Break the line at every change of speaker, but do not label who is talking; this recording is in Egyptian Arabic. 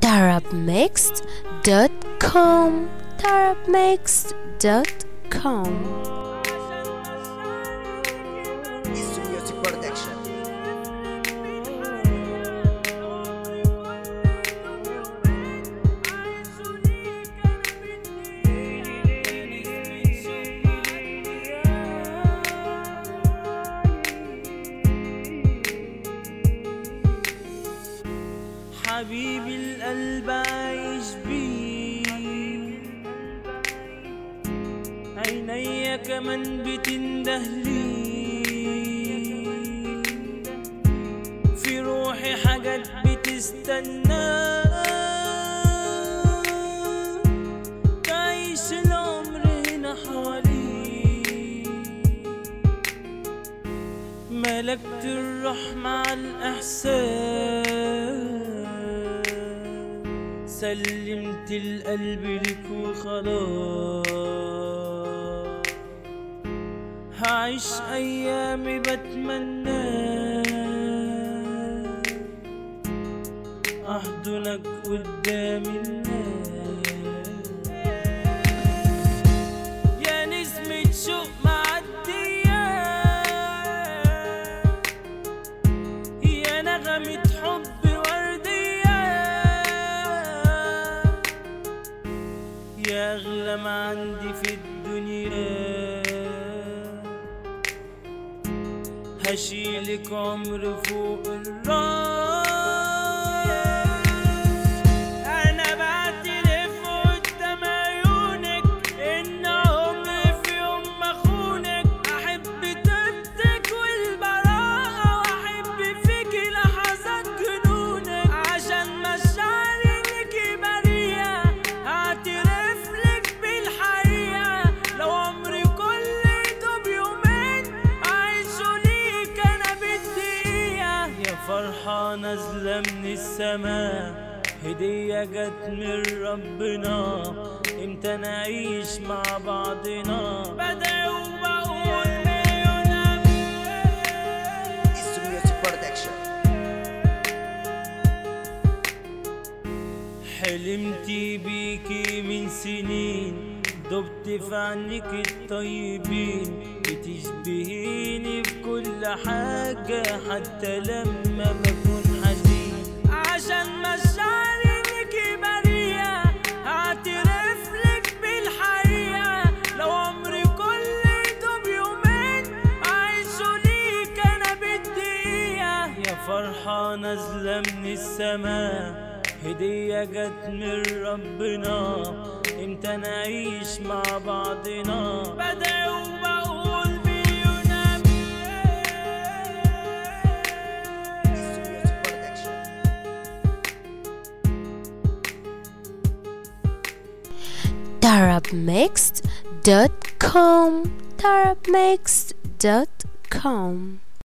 tarabmixed.com tarabmixed.com
Isso Music Production
حبيبي القلب عايش بيه عينيا كمان بتندهلي في روحي حاجات بتستنى تعيش العمر هنا حواليه ملكت الروح مع الإحساس سلمت القلب لك وخلاص هعيش أيامي بتمنى أحضنك قدام الناس يا نسمة شوق معدية يا نغمة حب وردية يا أغلى ما عندي في الدنيا هشيلك عمر فوق الراس أنا بعترف قدام عيونك إن عمري في يوم ما أخونك أحب طيبتك والبراءة وأحب فيكي لحظات جنونك عشان مشاعري ليكي بريئة هعترف لك بالحقيقة لو عمري كله يدوب يومين أعيشه ليك أنا بالدقيقة يا فرحة نازلة من السماء هدية جت من ربنا امتى نعيش مع بعضنا بدعي وبقول مليون أمين
Isso Music Production
حلمت بيكي من سنين دبت في عنك الطيبين بتشبهيني في كل حاجة حتى لما بكون حزين عشان مشاعري ليكي بريئة هعترف لك بالحقيقة لو عمري كله يدوب يومين أعيشه ليك أنا بالدقيقة يا فرحة نازلة من السماء هدية جت من ربنا امتى نعيش مع بعضنا بدعي وبقول مليون أمين
Isso Music Production
tarabmixed.com tarabmixed.com